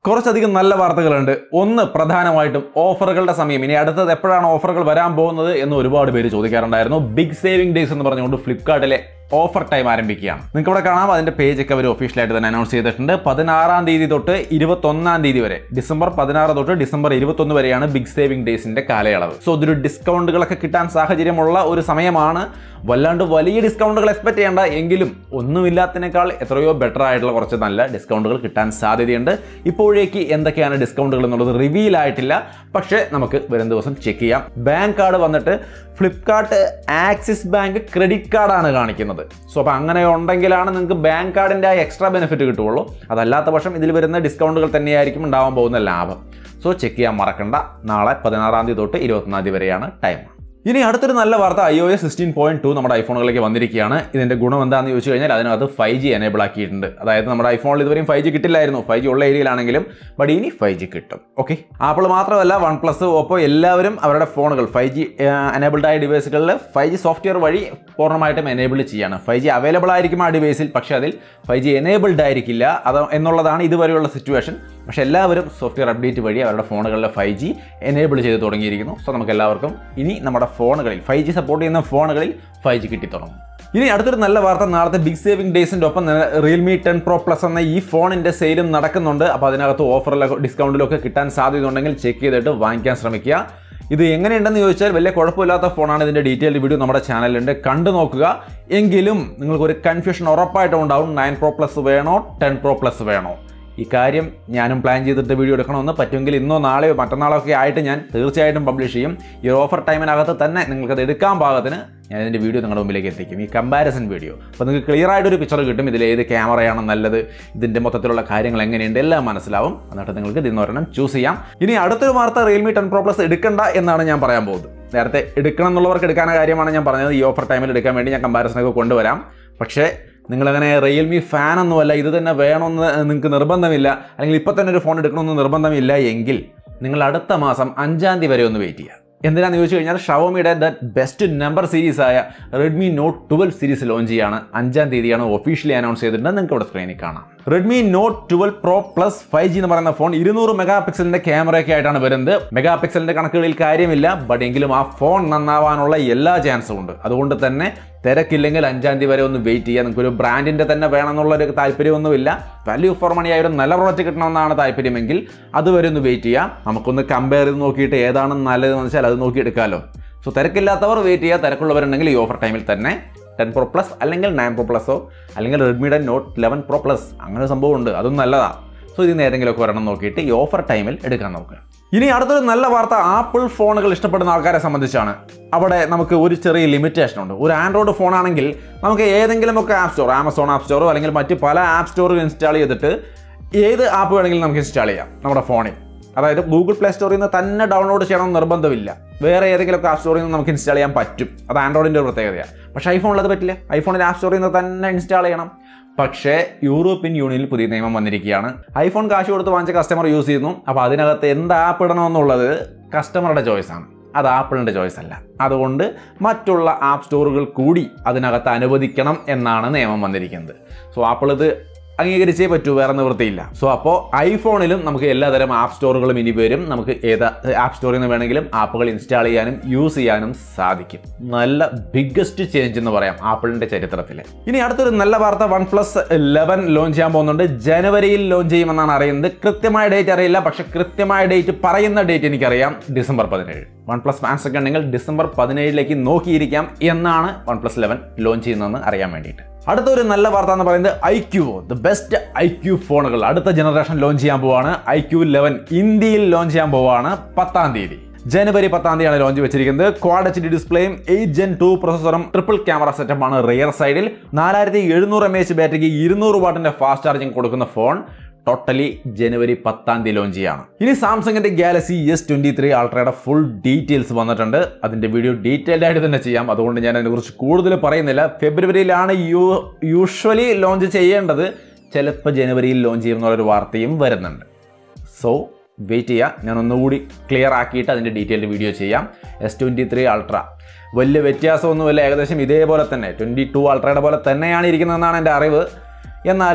കുറച്ചധികം നല്ല വാർത്തകളുണ്ട് ഒന്ന് പ്രധാനമായിട്ടും ഓഫറുകളുടെ സമയം ഇനി അടുത്തത് എപ്പോഴാണ് ഓഫറുകൾ വരാൻ പോകുന്നത് എന്ന് ഒരുപാട് പേര് ചോദിക്കാറുണ്ടായിരുന്നു ബിഗ് സേവിംഗ് ഡേയ്സ് എന്ന് പറഞ്ഞുകൊണ്ട് ഫ്ലിപ്കാർട്ടിലെ ഓഫർ ടൈം ആരംഭിക്കുകയാണ് നിങ്ങൾക്ക് ഇവിടെ കാണാം അതിന്റെ പേജ് ഒക്കെ അവർ ഒഫീഷ്യലായിട്ട് തന്നെ അനൗൺസ് ചെയ്തിട്ടുണ്ട് പതിനാറാം തീയതി തൊട്ട് ഇരുപത്തൊന്നാം തീയതി വരെ ഡിസംബർ പതിനാറ് തൊട്ട് ഡിസംബർ ഇരുപത്തൊന്ന് വരെയാണ് ബിഗ് സേവിംഗ് ഡേയ്സിന്റെ കാലയളവ് സോ ഇതൊരു ഡിസ്കൗണ്ടുകളൊക്കെ കിട്ടാൻ സാഹചര്യമുള്ള ഒരു സമയമാണ് വല്ലാണ്ട് വലിയ ഡിസ്കൗണ്ടുകൾ എക്സ്പെക്ട് ചെയ്യേണ്ട എങ്കിലും ഒന്നുമില്ലാത്തതിനേക്കാൾ എത്രയോ ബെറ്റർ ആയിട്ടുള്ള കുറച്ച് നല്ല ഡിസ്കൗണ്ടുകൾ കിട്ടാൻ സാധ്യതയുണ്ട് ഇപ്പോഴേക്ക് എന്തൊക്കെയാണ് ഡിസ്കൗണ്ടുകൾ എന്നുള്ളത് റിവീൽ ആയിട്ടില്ല പക്ഷേ നമുക്ക് വരും ദിവസം ചെക്ക് ചെയ്യാം ബാങ്ക് കാർഡ് വന്നിട്ട് ഫ്ലിപ്കാർട്ട് ആക്സിസ് ബാങ്ക് ക്രെഡിറ്റ് കാർഡാണ് കാണിക്കുന്നത് സോ അപ്പോൾ അങ്ങനെ ഉണ്ടെങ്കിലാണ് നിങ്ങൾക്ക് ബാങ്ക് കാർഡിൻ്റെ ആ എക്സ്ട്രാ ബെനിഫിറ്റ് കിട്ടുള്ളൂ അതല്ലാത്ത പക്ഷം ഇതിൽ വരുന്ന ഡിസ്കൗണ്ടുകൾ തന്നെയായിരിക്കും ഉണ്ടാവാൻ പോകുന്ന ലാഭം സോ ചെക്ക് ചെയ്യാൻ മറക്കണ്ട നാളെ പതിനാറാം തീയതി തൊട്ട് ഇരുപത്തൊന്നാം തീയതി വരെയാണ് ടൈം ഇനി അടുത്തൊരു നല്ല വാർത്ത I O S sixteen point two നമ്മുടെ ഐഫോണുകളിലേക്ക് വന്നിരിക്കുകയാണ് ഇതിന്റെ ഗുണം എന്താണെന്ന് ചോദിച്ചു കഴിഞ്ഞാൽ അതിനകത്ത് ഫൈവ് ജി എനേബിൾ ആക്കിയിട്ടുണ്ട് അതായത് നമ്മുടെ ഐഫോണിൽ ഇതുവരെയും ഫൈവ് ജി കിട്ടില്ലായിരുന്നു ഫൈവ് ജി ഉള്ള ഏരിയയിലാണെങ്കിലും ബട്ട് ഇനി ഫൈവ് ജി കിട്ടും ഓക്കെ ആപ്പിൾ മാത്രമല്ല വൺ പ്ലസ് ഓപ്പോ എല്ലാവരും അവരുടെ ഫോണുകൾ ഫൈവ് ജി എനേബിൾഡ് ആയ ഡിവൈസുകളിൽ ഫൈവ് ജി സോഫ്റ്റ്വെയർ വഴി പൂർണ്ണമായിട്ടും എനേബിൾ ചെയ്യാണ് ഫൈവ് ജി അവൈലബിൾ ആയിരിക്കും ആ ഡിവൈസിൽ പക്ഷേ അതിൽ ഫൈവ് ജി എനേബിൾഡ് ആയിരിക്കില്ല അത് എന്നുള്ളതാണ് ഇതുവരെയുള്ള സിറ്റുവേഷൻ പക്ഷേ എല്ലാവരും സോഫ്റ്റ്വെയർ അപ്ഡേറ്റ് വഴി അവരുടെ ഫോണുകളിൽ ഫൈവ് ജി എനേബിൾ ചെയ്ത് തുടങ്ങിയിരിക്കുന്നു സോ നമുക്ക് എല്ലാവർക്കും ഇനി നമ്മുടെ ഫോണുകളിൽ ഫൈവ് ജി സപ്പോർട്ട് ചെയ്യുന്ന ഫോണുകളിൽ ഫൈവ് ജി കിട്ടി തുടങ്ങും ഇനി അടുത്തൊരു നല്ല വാർത്ത നാളത്തെ ബിഗ് സേവിംഗ് ഡേയ്സിൻ്റെ ഒപ്പം തന്നെ റിയൽമി ടെൻ പ്രോ പ്ലസ് എന്ന ഈ ഫോണിൻ്റെ സെയിലും നടക്കുന്നുണ്ട് അപ്പോൾ അതിനകത്ത് ഓഫറിലൊക്കെ ഡിസ്കൗണ്ടിലൊക്കെ കിട്ടാൻ സാധ്യതയുണ്ടെങ്കിൽ ചെക്ക് ചെയ്തിട്ട് വാങ്ങിക്കാൻ ശ്രമിക്കുക ഇത് എങ്ങനെയുണ്ടെന്ന് ചോദിച്ചാൽ വലിയ കുഴപ്പമില്ലാത്ത ഫോണാണ് ഇതിൻ്റെ ഡീറ്റെയിൽഡ് വീഡിയോ നമ്മുടെ ചാനലിലുണ്ട് കണ്ടു നോക്കുക എങ്കിലും നിങ്ങൾക്കൊരു കൺഫ്യൂഷൻ ഉറപ്പായിട്ടും ഉണ്ടാവും നയൻ പ്രോ പ്ലസ് വേണോ ടെൻ പ്രോ പ്ലസ് വേണോ ഈ കാര്യം ഞാനും പ്ലാൻ ചെയ്തിട്ട് വീഡിയോ എടുക്കണമെന്ന് പറ്റുമെങ്കിൽ ഇന്നോ നാളെയോ മറ്റന്നാളോ ഒക്കെ ആയിട്ട് ഞാൻ തീർച്ചയായിട്ടും പബ്ലിഷ് ചെയ്യും ഈ ഓഫർ ടൈമിനകത്ത് തന്നെ നിങ്ങൾക്കത് എടുക്കാൻ പാകത്തിന് ഞാൻ ഇതിൻ്റെ വീഡിയോ നിങ്ങളുടെ മുമ്പിലേക്ക് എത്തിക്കും ഈ കമ്പാരിസൺ വീഡിയോ അപ്പോൾ നിങ്ങൾക്ക് ക്ലിയർ ആയിട്ടൊരു പിക്ചർ കിട്ടും ഇതിൽ ഏത് ക്യാമറയാണ് നല്ലത് ഇതിൻ്റെ മൊത്തത്തിലുള്ള കാര്യങ്ങൾ എങ്ങനെയുണ്ട് എല്ലാം മനസ്സിലാവും എന്നിട്ട് നിങ്ങൾക്ക് ഇതിൽ നിന്ന് ഒരെണ്ണം ചൂസ് ചെയ്യാം ഇനി അടുത്തൊരു വാർത്ത റിയൽമി ടെൻ പ്രോ പ്ലസ് എടുക്കണ്ട എന്നാണ് ഞാൻ പറയാൻ പോകുന്നത് നേരത്തെ എടുക്കണം എന്നുള്ളവർക്ക് എടുക്കാന കാര്യമാണ് ഞാൻ പറഞ്ഞത് ഈ ഓഫർ ടൈമിൽ എടുക്കാൻ വേണ്ടി ഞാൻ കമ്പാരിസണൊക്കെ കൊണ്ടുവരാം പക്ഷേ നിങ്ങളങ്ങനെ റിയൽമി ഫാൻ ഒന്നുമല്ല ഇത് തന്നെ വേണമെന്ന് നിങ്ങൾക്ക് നിർബന്ധമില്ല അല്ലെങ്കിൽ ഇപ്പം തന്നെ ഒരു ഫോൺ എടുക്കണമെന്ന് നിർബന്ധമില്ല എങ്കിൽ നിങ്ങൾ അടുത്ത മാസം അഞ്ചാം തീയതി വരെ ഒന്ന് വെയിറ്റ് ചെയ്യുക എന്തിനാന്ന് ചോദിച്ചു കഴിഞ്ഞാൽ ഷവോമിയുടെ ദ ബെസ്റ്റ് നമ്പർ സീരീസ് ആയ Redmi note twelve series launch ചെയ്യാണ് അഞ്ചാം തീയതിയാണ് ഒഫീഷ്യലി അനൗൺസ് ചെയ്തിട്ടുണ്ട് നിങ്ങൾക്ക് ഇവിടെ സ്ക്രീനിൽ കാണാം Redmi note twelve pro plus five G എന്ന് പറയുന്ന ഫോൺ ഇരുന്നൂറ് മെഗാ പിക്സലിന്റെ ക്യാമറയൊക്കെ ആയിട്ടാണ് വരുന്നത് മെഗാ പിക്സലിന്റെ കണക്കുകളിൽ കാര്യമില്ല ബട്ട് എങ്കിലും ആ ഫോൺ നന്നാവാനുള്ള എല്ലാ ചാൻസും ഉണ്ട് അതുകൊണ്ട് തന്നെ തിരക്കില്ലെങ്കിൽ അഞ്ചാം തീയതി വരെ ഒന്ന് വെയിറ്റ് ചെയ്യുക നിങ്ങൾക്ക് ഒരു ബ്രാൻഡിന്റെ തന്നെ വേണമെന്നുള്ളൊരു താല്പര്യമൊന്നുമില്ല വാല്യൂ ഫോർ മണി ആയ ഒരു നല്ല പ്രോഡക്റ്റ് കിട്ടണമെന്നാണ് താല്പര്യമെങ്കിൽ അതുവരെ ഒന്ന് വെയിറ്റ് ചെയ്യാം നമുക്കൊന്ന് കമ്പയർ ചെയ്ത് നോക്കിയിട്ട് ഏതാണ് നല്ലതെന്ന് വെച്ചാൽ അത് നോക്കി എടുക്കാമല്ലോ സോ തിരക്കില്ലാത്തവർ വെയിറ്റ് ചെയ്യുക തിരക്കുള്ളവരുണ്ടെങ്കിൽ ഈ ഓഫർ ടൈമിൽ തന്നെ ടെൻ പ്രോ പ്ലസ് അല്ലെങ്കിൽ നയൻ പ്രോ പ്ലസോ അല്ലെങ്കിൽ റെഡ്മിയുടെ നോട്ട് ലെവൻ പ്രോ പ്ലസ് അങ്ങനെ ഒരു സംഭവം ഉണ്ട് അതും നല്ലതാണ് സോ ഇതിന് ഏതെങ്കിലുമൊക്കെ ഒരെണ്ണം നോക്കിയിട്ട് ഈ ഓഫർ ടൈമിൽ എടുക്കാൻ നോക്കുക ഇനി അടുത്തൊരു നല്ല വാർത്ത ആപ്പിൾ ഫോണുകൾ ഇഷ്ടപ്പെടുന്ന ആൾക്കാരെ സംബന്ധിച്ചാണ് അവിടെ നമുക്ക് ഒരു ചെറിയ ലിമിറ്റേഷൻ ഉണ്ട് ഒരു ആൻഡ്രോയിഡ് ഫോൺ ആണെങ്കിൽ നമുക്ക് ഏതെങ്കിലുമൊക്കെ ആപ്പ് സ്റ്റോർ ആമസോൺ ആപ്പ് സ്റ്റോറോ അല്ലെങ്കിൽ മറ്റ് പല ആപ്പ് സ്റ്റോറുകൾ ഇൻസ്റ്റാൾ ചെയ്തിട്ട് ഏത് ആപ്പ് വേണമെങ്കിലും നമുക്ക് ഇൻസ്റ്റാൾ ചെയ്യാം നമ്മുടെ ഫോണിൽ അതായത് ഗൂഗിൾ പ്ലേ സ്റ്റോറിൽ നിന്ന് തന്നെ ഡൗൺലോഡ് ചെയ്യണമെന്ന് നിർബന്ധമില്ല വേറെ ഏതെങ്കിലും ആപ്പ് സ്റ്റോറിൽ നിന്ന് നമുക്ക് ഇൻസ്റ്റാൾ ചെയ്യാൻ പറ്റും അത് ആൻഡ്രോയിഡിൻ്റെ ഒരു പ്രത്യേകതയാണ് പക്ഷേ ഐഫോണിൽ അത് പറ്റില്ല ഐഫോണിൽ ആപ്പ് സ്റ്റോറിൽ നിന്ന് തന്നെ ഇൻസ്റ്റാൾ ചെയ്യണം പക്ഷേ യൂറോപ്യൻ യൂണിയനിൽ പുതിയ നിയമം വന്നിരിക്കുകയാണ് ഐഫോൺ കാശ് കൊടുത്ത് വാങ്ങിച്ച കസ്റ്റമർ യൂസ് ചെയ്യുന്നു അപ്പോൾ അതിനകത്ത് എന്ത് ആപ്പ് ഇടണമെന്നുള്ളത് കസ്റ്റമറുടെ ചോയ്സാണ് അത് ആപ്പിളിൻ്റെ ചോയ്സ് അല്ല അതുകൊണ്ട് മറ്റുള്ള ആപ്പ് സ്റ്റോറുകൾ കൂടി അതിനകത്ത് അനുവദിക്കണം എന്നാണ് നിയമം വന്നിരിക്കുന്നത് സോ ആപ്പിൾ ഇത് അംഗീകരിച്ചേ പറ്റൂ വേറെ നിവൃത്തിയില്ല സോ അപ്പോൾ ഐഫോണിലും നമുക്ക് എല്ലാതരം ആപ്പ് സ്റ്റോറുകളും ഇനി വരും നമുക്ക് ഏത് ആപ്പ് സ്റ്റോറിൽ നിന്ന് വേണമെങ്കിലും ആപ്പുകൾ ഇൻസ്റ്റാൾ ചെയ്യാനും യൂസ് ചെയ്യാനും സാധിക്കും നല്ല ബിഗ്ഗസ്റ്റ് ചേഞ്ച് എന്ന് പറയാം ആപ്പിളിന്റെ ചരിത്രത്തിൽ ഇനി അടുത്തൊരു നല്ല വാർത്ത വൺ പ്ലസ് ലെവൻ ലോഞ്ച് ചെയ്യാൻ പോകുന്നുണ്ട് ജനുവരിയിൽ ലോഞ്ച് ചെയ്യുമെന്നാണ് അറിയുന്നത് കൃത്യമായ ഡേറ്റ് അറിയില്ല പക്ഷെ കൃത്യമായ ഡേറ്റ് പറയുന്ന ഡേറ്റ് എനിക്കറിയാം ഡിസംബർ പതിനേഴ് വൺ പ്ലസ് ഫാൻസ് ഒക്കെ ഉണ്ടെങ്കിൽ ഡിസംബർ പതിനേഴിലേക്ക് നോക്കിയിരിക്കാം എന്നാണ് വൺ പ്ലസ് ലെവൻ ലോഞ്ച് ചെയ്യുന്നതെന്ന് അറിയാൻ വേണ്ടിയിട്ട് അടുത്തൊരു നല്ല വാർത്ത എന്ന് പറയുന്നത് I Q the best I Q ഫോണുകൾ അടുത്ത ജനറേഷൻ ലോഞ്ച് ചെയ്യാൻ പോവാണ് ഐ ക്യു ലെവൻ ഇന്ത്യയിൽ ലോഞ്ച് ചെയ്യാൻ പോവാണ് പത്താം തീയതി ജനുവരി പത്താം തീയതിയാണ് ലോഞ്ച് വെച്ചിരിക്കുന്നത് ക്വാഡ് എച്ച് ഡി ഡിസ്പ്ലേയും എയ്റ്റ് ജെൻ ടു പ്രൊസസറും ട്രിപ്പിൾ ക്യാമറ സെറ്റപ്പാണ് റിയർ സൈഡിൽ നാലായിരത്തി എഴുന്നൂറ് എം എച്ച് ബാറ്ററിക്ക് ഇരുന്നൂറ് വാട്ടിന്റെ ഫാസ്റ്റ് ചാർജിങ് കൊടുക്കുന്ന ഫോൺ ടോട്ടലി ജനുവരി പത്താം തീയതി ലോഞ്ച് ചെയ്യാണ് ഇനി സാംസങ്ങിന്റെ ഗാലക്സി എസ് ട്വന്റി ത്രീ അൾട്രയുടെ ഫുൾ ഡീറ്റെയിൽസ് വന്നിട്ടുണ്ട് അതിന്റെ വീഡിയോ ഡീറ്റെയിൽഡ് ആയിട്ട് തന്നെ ചെയ്യാം അതുകൊണ്ട് ഞാൻ അതിനെക്കുറിച്ച് കൂടുതൽ പറയുന്നില്ല ഫെബ്രുവരിയിലാണ് യു യൂഷ്വലി ലോഞ്ച് ചെയ്യേണ്ടത് ചിലപ്പോൾ ജനുവരിയിൽ ലോഞ്ച് ചെയ്യുന്ന ഒരു വാർത്തയും വരുന്നുണ്ട് സോ വെയിറ്റ് ചെയ്യുക ഞാൻ ഒന്നുകൂടി ക്ലിയർ ആക്കിയിട്ട് അതിൻ്റെ ഡീറ്റെയിൽഡ് വീഡിയോ ചെയ്യാം എസ് ട്വൻറ്റി ത്രീ അൾട്ര വലിയ വ്യത്യാസമൊന്നുമില്ല ഏകദേശം ഇതേപോലെ തന്നെ ട്വൻറ്റി ടു അൾട്രയുടെ പോലെ തന്നെയാണ് ഇരിക്കുന്നതെന്നാണ് എൻ്റെ അറിവ് എന്നാലും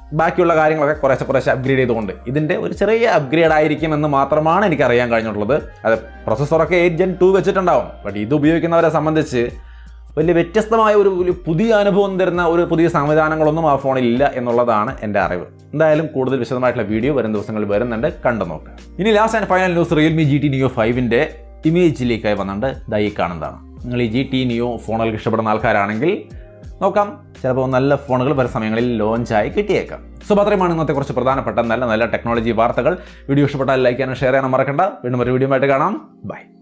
ബാക്കിയുള്ള കാര്യങ്ങളൊക്കെ കുറേശ്ശെ കുറേശ്ശെ അപ്ഗ്രേഡ് ചെയ്തുകൊണ്ട് ഇതിൻ്റെ ഒരു ചെറിയ അപ്ഗ്രേഡ് ആയിരിക്കും എന്ന് മാത്രമാണ് എനിക്ക് അറിയാൻ കഴിഞ്ഞിട്ടുള്ളത് അത് പ്രൊസസ്സറൊക്കെ എയ്റ്റ് ജെൻ ടു വെച്ചിട്ടുണ്ടാവും ബട്ട് ഇത് ഉപയോഗിക്കുന്നവരെ സംബന്ധിച്ച് വലിയ വ്യത്യസ്തമായ ഒരു ഒരു പുതിയ അനുഭവം തരുന്ന ഒരു പുതിയ സംവിധാനങ്ങളൊന്നും ആ ഫോണിൽ ഇല്ല എന്നുള്ളതാണ് എൻ്റെ അറിവ് എന്തായാലും കൂടുതൽ വിശദമായിട്ടുള്ള വീഡിയോ വരും ദിവസങ്ങളിൽ വരുന്നുണ്ട് കണ്ടു നോക്കുക ഇനി last and final news Realme G T neo ഫൈവിൻ്റെ ഇമേജ് ലീക്കായി വന്നിട്ടുണ്ട് ദൈ കാണുന്നതാണ് നിങ്ങൾ ഈ ജി ടി നിയോ ഫോണുകൾ ഇഷ്ടപ്പെടുന്ന ആൾക്കാരാണെങ്കിൽ നോക്കാം ചിലപ്പോൾ നല്ല ഫോണുകൾ പല സമയങ്ങളിൽ ലോഞ്ചായി കിട്ടിയേക്കാം സോ അത്രയുമാണ് ഇന്നത്തെ കുറച്ച് പ്രധാനപ്പെട്ട നല്ല നല്ല ടെക്നോളജി വാർത്തകൾ വീഡിയോ ഇഷ്ടപ്പെട്ടാൽ ലൈക്ക് ചെയ്യാനും ഷെയർ ചെയ്യാനും മറക്കണ്ട വീണ്ടും ഒരു വീഡിയോ ആയിട്ട് കാണാം ബൈ